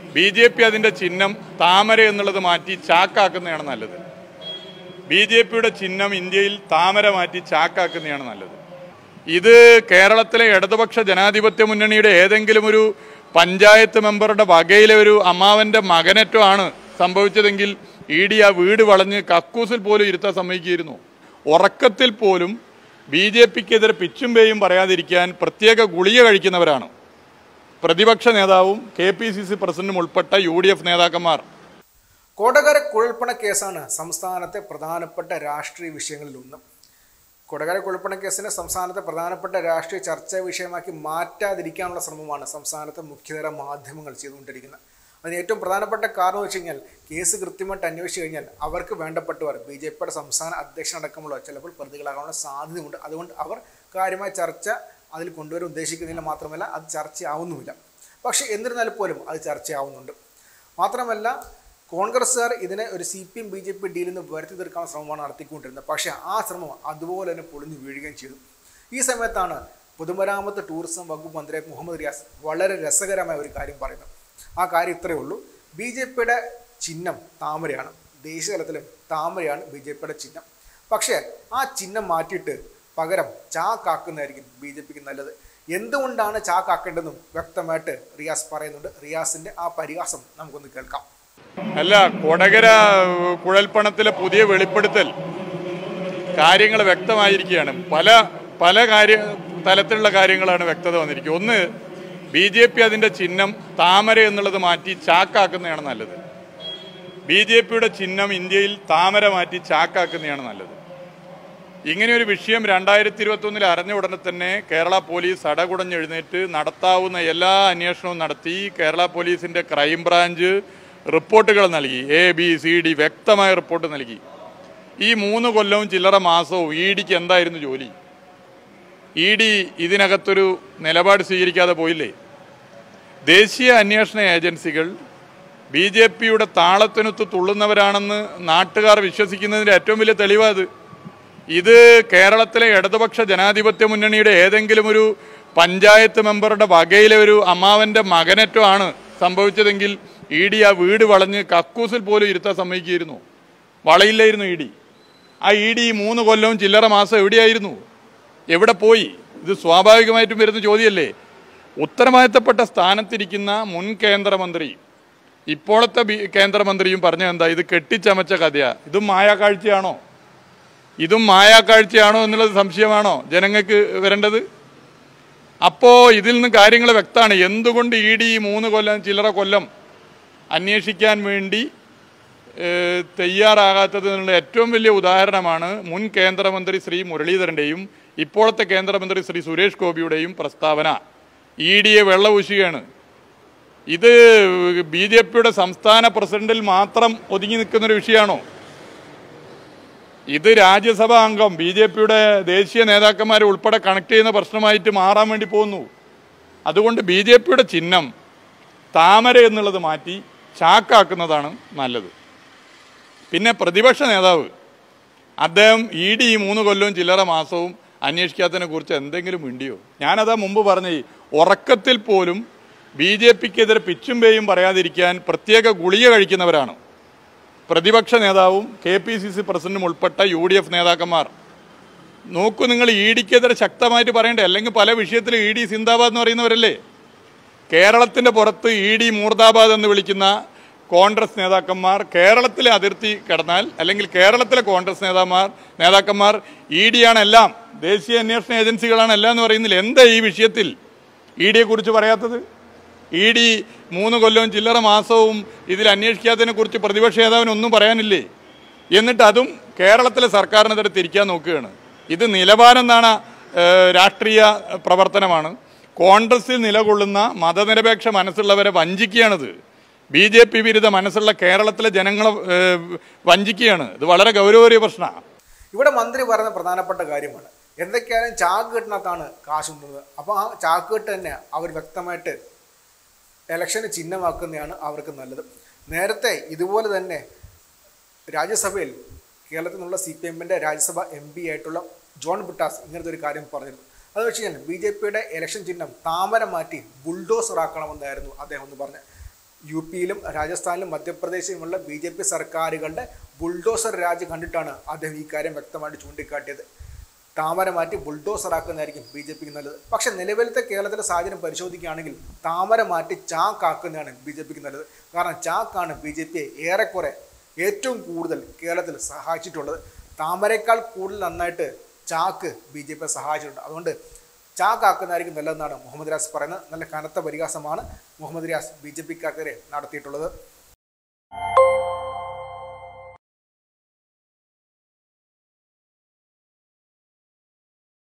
B J P അതിൻ്റെ ചിഹ്നം താമര എന്നുള്ളത് മാറ്റി ചാക്കാക്കുന്നതാണ് നല്ലത് ബി ജെ പിയുടെ ചിഹ്നം ഇന്ത്യയിൽ താമര മാറ്റി ചാക്കാക്കുന്നതാണ് നല്ലത് ഇത് കേരളത്തിലെ ഇടതുപക്ഷ ജനാധിപത്യ മുന്നണിയുടെ ഏതെങ്കിലും ഒരു പഞ്ചായത്ത് മെമ്പറുടെ വകയിലെ ഒരു അമ്മാവന്റെ മകനറ്റോ ആണ് സംഭവിച്ചതെങ്കിൽ ഇ ഡി ആ വീട് വളഞ്ഞ് കക്കൂസിൽ പോലും ഇരുത്താൻ സമ്മതിക്കുകയായിരുന്നു ഉറക്കത്തിൽ പോലും ബി ജെ പിക്കെതിരെ പിച്ചും പേയും പറയാതിരിക്കാൻ പ്രത്യേക ഗുളിക കഴിക്കുന്നവരാണ് പ്രതിപക്ഷ നേതാവും കെ പി സി സി പ്രസിഡന്റും ഉൾപ്പെട്ട യു ഡി എഫ് നേതാക്കന്മാർ കൊടകര കുഴൽപ്പണ കേസാണ് സംസ്ഥാനത്തെ പ്രധാനപ്പെട്ട രാഷ്ട്രീയ വിഷയങ്ങളിലൊന്ന് കൊടകര കുഴൽപ്പണ കേസിനെ സംസ്ഥാനത്തെ പ്രധാനപ്പെട്ട രാഷ്ട്രീയ ചർച്ചാ വിഷയമാക്കി മാറ്റാതിരിക്കാനുള്ള ശ്രമമാണ് സംസ്ഥാനത്തെ മുഖ്യതര മാധ്യമങ്ങൾ ചെയ്തുകൊണ്ടിരിക്കുന്നത് അതിന് ഏറ്റവും പ്രധാനപ്പെട്ട കാരണം വെച്ച് കഴിഞ്ഞാൽ കേസ് കൃത്യമായിട്ട് അന്വേഷിച്ച് കഴിഞ്ഞാൽ അവർക്ക് വേണ്ടപ്പെട്ടവർ ബി ജെ പിയുടെ സംസ്ഥാന അധ്യക്ഷനടക്കമുള്ള ചിലപ്പോൾ പ്രതികളാകാനുള്ള സാധ്യതയുണ്ട് അതുകൊണ്ട് അവർ കാര്യമായ ചർച്ച അതിൽ കൊണ്ടുവരാൻ ഉദ്ദേശിക്കുന്നില്ല മാത്രമല്ല അത് ചർച്ചയാവുന്നുമില്ല പക്ഷേ എന്നിരുന്നാൽ പോലും അത് ചർച്ചയാവുന്നുണ്ട് മാത്രമല്ല കോൺഗ്രസ്സുകാർ ഇതിനെ ഒരു C P M B J P ഡീലിൽ നിന്ന് വരുത്തി തീർക്കാനുള്ള ശ്രമമാണ് നടത്തിക്കൊണ്ടിരുന്നത് പക്ഷേ ആ ശ്രമം അതുപോലെ തന്നെ പൊളിഞ്ഞു വീഴുകയും ചെയ്തു ഈ സമയത്താണ് പൊതുമരാമത്ത് ടൂറിസം വകുപ്പ് മന്ത്രി മുഹമ്മദ് റിയാസ് വളരെ രസകരമായ ഒരു കാര്യം പറയുന്നത് ആ കാര്യം ഇത്രയേ ഉള്ളൂ ബി ജെ പിയുടെ ചിഹ്നം താമരയാണ് ദേശീയ തലത്തിലും താമരയാണ് ബി ജെ പിയുടെ ചിഹ്നം പക്ഷേ ആ ചിഹ്നം മാറ്റിയിട്ട് പകരം ചാക്കാക്കുന്നതായിരിക്കും ബി ജെ പിക്ക് നല്ലത് എന്തുകൊണ്ടാണ് ചാക്കാക്കേണ്ടതെന്നും വ്യക്തമായിട്ട് റിയാസ് പറയുന്നുണ്ട് റിയാസിന്റെ ആ പരിഹാസം നമുക്കൊന്ന് കേൾക്കാം അല്ല കൊടകര കുഴൽപ്പണത്തിലെ പുതിയ വെളിപ്പെടുത്തൽ കാര്യങ്ങൾ വ്യക്തമായിരിക്കുകയാണ് പല പല കാര്യ തലത്തിലുള്ള കാര്യങ്ങളാണ് വ്യക്തത വന്നിരിക്കുക ഒന്ന് ബി ജെ പി അതിൻ്റെ ചിഹ്നം താമര എന്നുള്ളത് മാറ്റി ചാക്കാക്കുന്നതാണ് നല്ലത് ബി ജെ പിയുടെ ചിഹ്നം ഇന്ത്യയിൽ താമര മാറ്റി ചാക്കാക്കുന്നതാണ് നല്ലത് ഇങ്ങനെ ഒരു വിഷയം രണ്ടായിരത്തി ഇരുപത്തൊന്നിൽ അറിഞ്ഞ ഉടനെ തന്നെ കേരള പോലീസ് അടകുടഞ്ഞെഴുന്നേറ്റ് നടത്താവുന്ന എല്ലാ അന്വേഷണവും നടത്തി കേരള പോലീസിന്റെ ക്രൈംബ്രാഞ്ച് റിപ്പോർട്ടുകൾ നൽകി എ ബി സി ഡി വ്യക്തമായ റിപ്പോർട്ട് നൽകി ഈ മൂന്ന് കൊല്ലവും ചില്ലറ മാസവും ഇ ഡിക്ക് എന്തായിരുന്നു ജോലി ഇ ഡി ഇതിനകത്തൊരു നിലപാട് സ്വീകരിക്കാതെ പോയില്ലേ ദേശീയ അന്വേഷണ ഏജൻസികൾ ബി ജെ പിയുടെ താളത്തിനൊത്ത് തുള്ളുന്നവരാണെന്ന് നാട്ടുകാർ വിശ്വസിക്കുന്നതിൻ്റെ ഏറ്റവും വലിയ തെളിവാത് ഇത് കേരളത്തിലെ ഇടതുപക്ഷ ജനാധിപത്യ മുന്നണിയുടെ ഏതെങ്കിലും ഒരു പഞ്ചായത്ത് മെമ്പറുടെ വകയിലെ ഒരു അമ്മാവന്റെ മകനറ്റോ ആണ് സംഭവിച്ചതെങ്കിൽ ഇ ഡി ആ വീട് വളഞ്ഞ് കക്കൂസിൽ പോലും ഇരുത്താൻ സമ്മതിക്കുകയായിരുന്നു വളയില്ലായിരുന്നു ഇ ഡി ആ ഇ ഡി മൂന്ന് കൊല്ലവും ചില്ലറ മാസം എവിടെയായിരുന്നു എവിടെ പോയി ഇത് സ്വാഭാവികമായിട്ടും വരുന്ന ചോദ്യമല്ലേ ഉത്തരവാദിത്തപ്പെട്ട സ്ഥാനത്തിരിക്കുന്ന മുൻ കേന്ദ്രമന്ത്രി ഇപ്പോഴത്തെ ബി- കേന്ദ്രമന്ത്രിയും പറഞ്ഞ എന്താ ഇത് കെട്ടിച്ചമച്ച കഥയാ ഇതും മായാക്കാഴ്ചയാണോ ഇതും മായാക്കാഴ്ചയാണോ എന്നുള്ളത് സംശയമാണോ ജനങ്ങൾക്ക് വരേണ്ടത് അപ്പോൾ ഇതിൽ നിന്ന് കാര്യങ്ങൾ വ്യക്തമാണ് എന്തുകൊണ്ട് ഇ ഡി മൂന്ന് കൊല്ലം ചില്ലറ കൊല്ലം അന്വേഷിക്കാൻ വേണ്ടി ഏഹ്, തയ്യാറാകാത്തതിനുള്ള ഏറ്റവും വലിയ ഉദാഹരണമാണ് മുൻ കേന്ദ്രമന്ത്രി ശ്രീ മുരളീധരൻ്റെയും ഇപ്പോഴത്തെ കേന്ദ്രമന്ത്രി ശ്രീ സുരേഷ് ഗോപിയുടെയും പ്രസ്താവന ഇ ഡിയെ വെള്ളപൂശുകയാണ് ഇത് ബി ജെ പിയുടെ സംസ്ഥാന പ്രസിഡന്റിൽ മാത്രം ഒതുങ്ങി നിൽക്കുന്നൊരു വിഷയമാണോ ഇത് രാജ്യസഭാ അംഗം ബി ജെ പിയുടെ ദേശീയ നേതാക്കന്മാരെ ഉൾപ്പെടെ കണക്ട് ചെയ്യുന്ന പ്രശ്നമായിട്ട് മാറാൻ വേണ്ടി പോകുന്നു അതുകൊണ്ട് ബി ജെ പിയുടെ ചിഹ്നം താമര എന്നുള്ളത് മാറ്റി ചാക്കാക്കുന്നതാണ് നല്ലത് പിന്നെ പ്രതിപക്ഷ നേതാവ് അദ്ദേഹം ഇ ഡി ഈ മൂന്ന് കൊല്ലവും ചില്ലറ മാസവും അന്വേഷിക്കാത്തതിനെ കുറിച്ച് എന്തെങ്കിലും മിണ്ടിയോ ഞാനതാ മുമ്പ് പറഞ്ഞ ഈ ഉറക്കത്തിൽ പോലും ബി ജെ പിക്കെതിരെ പിച്ചും പേയും പറയാതിരിക്കാൻ പ്രത്യേക ഗുളിക കഴിക്കുന്നവരാണ് പ്രതിപക്ഷ നേതാവും കെ പി സി സി പ്രസിഡന്റും ഉൾപ്പെട്ട യു ഡി എഫ് നേതാക്കന്മാർ നോക്കൂ നിങ്ങൾ ഇ ഡിക്കെതിരെ ശക്തമായിട്ട് പറയണ്ടേ അല്ലെങ്കിൽ പല വിഷയത്തിൽ ഇ ഡി സിന്ദാബാദ് എന്ന് പറയുന്നവരല്ലേ കേരളത്തിന്റെ പുറത്ത് ഇ ഡി മൂർദാബാദ് എന്ന് വിളിക്കുന്ന കോൺഗ്രസ് നേതാക്കന്മാർ കേരളത്തിലെ അതിർത്തി കടന്നാൽ അല്ലെങ്കിൽ കേരളത്തിലെ കോൺഗ്രസ് നേതാമാർ നേതാക്കന്മാർ ഇ ഡിയാണ് എല്ലാം ദേശീയ അന്വേഷണ ഏജൻസികളാണ് എല്ലാം എന്ന് പറയുന്നില്ല എന്താ ഈ വിഷയത്തിൽ ഇ ഡിയെ കുറിച്ച് പറയാത്തത് ഇ ഡി മൂന്ന് കൊല്ലവും ചില്ലറ മാസവും ഇതിൽ അന്വേഷിക്കാത്തതിനെ കുറിച്ച് പ്രതിപക്ഷ നേതാവിന് ഒന്നും പറയാനില്ലേ എന്നിട്ട് അതും കേരളത്തിലെ സർക്കാരിനെതിരെ തിരിക്കാൻ നോക്കുകയാണ് ഇത് നിലവാരം ഏഹ്, രാഷ്ട്രീയ പ്രവർത്തനമാണ് കോൺഗ്രസിൽ നിലകൊള്ളുന്ന മതനിരപേക്ഷ മനസ്സുള്ളവരെ വഞ്ചിക്കുകയാണിത് ബി ജെ പി വിരുദ്ധ മനസ്സുള്ള കേരളത്തിലെ ജനങ്ങളെ ഏഹ്, വഞ്ചിക്കുകയാണ് ഇത് വളരെ ഗൗരവമേറിയ പ്രശ്നമാണ് ഇവിടെ മന്ത്രി പറയുന്ന പ്രധാനപ്പെട്ട കാര്യമാണ് എന്തൊക്കെയായാലും ചാക്ക് കെട്ടിനകത്താണ് കാശ് ഉണ്ടെന്നത് അപ്പോൾ ആ ചാക്ക് കെട്ട് തന്നെ അവർ വ്യക്തമായിട്ട് ഇലക്ഷന് ചിഹ്നമാക്കുന്നതാണ് അവർക്ക് നല്ലത് നേരത്തെ ഇതുപോലെ തന്നെ രാജ്യസഭയിൽ കേരളത്തിൽ നിന്നുള്ള സി പി എമ്മിൻ്റെ രാജ്യസഭ എം പി ആയിട്ടുള്ള ജോൺ ബുട്ടാസ് ഇങ്ങനത്തെ ഒരു കാര്യം പറഞ്ഞിരുന്നു അത് വെച്ച് കഴിഞ്ഞാൽ ബി ജെ പിയുടെ ഇലക്ഷൻ ചിഹ്നം താമര മാറ്റി ബുൾഡോസർ ആക്കണമെന്നായിരുന്നു അദ്ദേഹം ഒന്ന് പറഞ്ഞത് യു പിയിലും രാജസ്ഥാനിലും മധ്യപ്രദേശിലുമുള്ള ബി ജെ പി സർക്കാരുകളുടെ ബുൾഡോസർ രാജ് കണ്ടിട്ടാണ് അദ്ദേഹം ഈ കാര്യം വ്യക്തമായിട്ട് ചൂണ്ടിക്കാട്ടിയത് താമര മാറ്റി ബുൾഡോസർ ആക്കുന്നതായിരിക്കും ബി ജെ പിക്ക് നല്ലത് പക്ഷെ നിലവിലത്തെ കേരളത്തിലെ സാഹചര്യം പരിശോധിക്കുകയാണെങ്കിൽ താമര മാറ്റി ചാക്കാക്കുന്നതാണ് ബി ജെ പിക്ക് നല്ലത് കാരണം ചാക്കാണ് ബി ജെ പിയെ ഏറെക്കുറെ ഏറ്റവും കൂടുതൽ കേരളത്തിൽ സഹായിച്ചിട്ടുള്ളത് താമരയേക്കാൾ കൂടുതൽ നന്നായിട്ട് ചാക്ക് ബി ജെ പിയെ സഹായിച്ചിട്ടുണ്ട് അതുകൊണ്ട് ചാക്കാക്കുന്നതായിരിക്കും നല്ലതെന്നാണ് മുഹമ്മദ് റിയാസ് പറയുന്നത് നല്ല കനത്ത പരിഹാസമാണ് മുഹമ്മദ് റിയാസ് ബി ജെ പിക്കാർക്കെതിരെ നടത്തിയിട്ടുള്ളത്